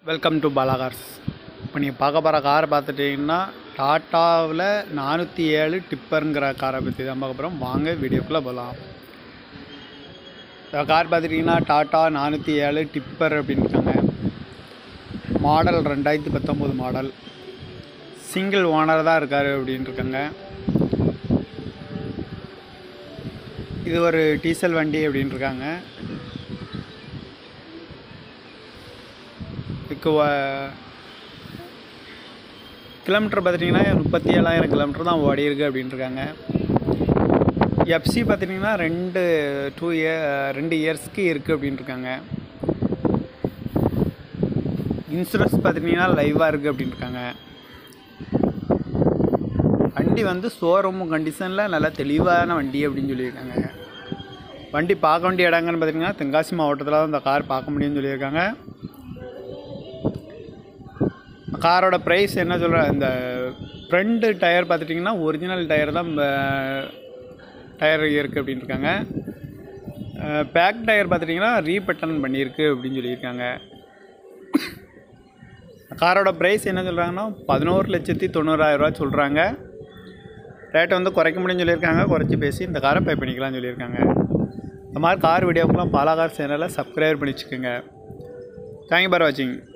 welcome to Bala cars இப்போ நீங்கள் பார்க்க போகிற காரை பார்த்துட்டிங்கன்னா டாட்டாவில் நானூற்றி ஏழு டிப்பருங்கிற காரை பற்றி தான் பார்க்க போகிறோம் வாங்க வீடியோக்குள்ளே போகலாம் இந்த கார் பார்த்துட்டிங்கன்னா டாட்டா நானூற்றி ஏழு டிப்பர் அப்படின்னு இருக்காங்க மாடல் ரெண்டாயிரத்தி பத்தொம்போது மாடல் சிங்கிள் ஓனர் தான் இருக்கார் அப்படின்னு இருக்காங்க இது ஒரு டீசல் வண்டி அப்படின்னு இருக்காங்க இதுக்கு வ- கிலோமீட்டர் பார்த்துட்டிங்கன்னா முப்பத்தி ஏழாயிரம் கிலோமீட்டர் தான் ஓடி இருக்கு அப்படின்னு இருக்காங்க எஃப்சி பார்த்துட்டிங்கன்னா ரெண்டு டூ இயர் ரெண்டு இயர்ஸ்க்கு இருக்குது அப்படின்னு இருக்காங்க இன்சூரன்ஸ் பார்த்துட்டிங்கன்னா லைவாக இருக்குது அப்படின்னு இருக்காங்க வண்டி வந்து ஷோரூம் கண்டிஷனில் நல்லா தெளிவான வண்டி அப்படின்னு சொல்லியிருக்காங்க வண்டி பார்க்க வேண்டிய இடங்கன்னு பார்த்தீங்கன்னா தென்காசி மாவட்டத்தில் தான் இந்த கார் பார்க்க முடியும்னு சொல்லியிருக்காங்க காரோட ப்ரைஸ் என்ன சொல்கிற இந்த ஃப்ரண்ட்டு டயர் பார்த்துட்டிங்கன்னா ஒரிஜினல் டயர் தான் டயர் இருக்குது அப்படின்னு இருக்காங்க பேக் டயர் பார்த்துட்டிங்கன்னா ரீபட்டன் பண்ணியிருக்கு அப்படின்னு சொல்லியிருக்காங்க காரோட ப்ரைஸ் என்ன சொல்கிறாங்கன்னா பதினோரு லட்சத்தி தொண்ணூறாயிரரூவா சொல்கிறாங்க ரேட்டை வந்து குறைக்க முடியும்னு சொல்லியிருக்காங்க குறைச்சி பேசி இந்த காரை பே பண்ணிக்கலாம்னு சொல்லியிருக்காங்க இந்த மாதிரி கார் வீடியோக்கெலாம் பாலா கார் சேனலை சப்ஸ்கிரைப் பண்ணி வச்சுக்கோங்க தேங்க்யூ ஃபார் வாட்சிங்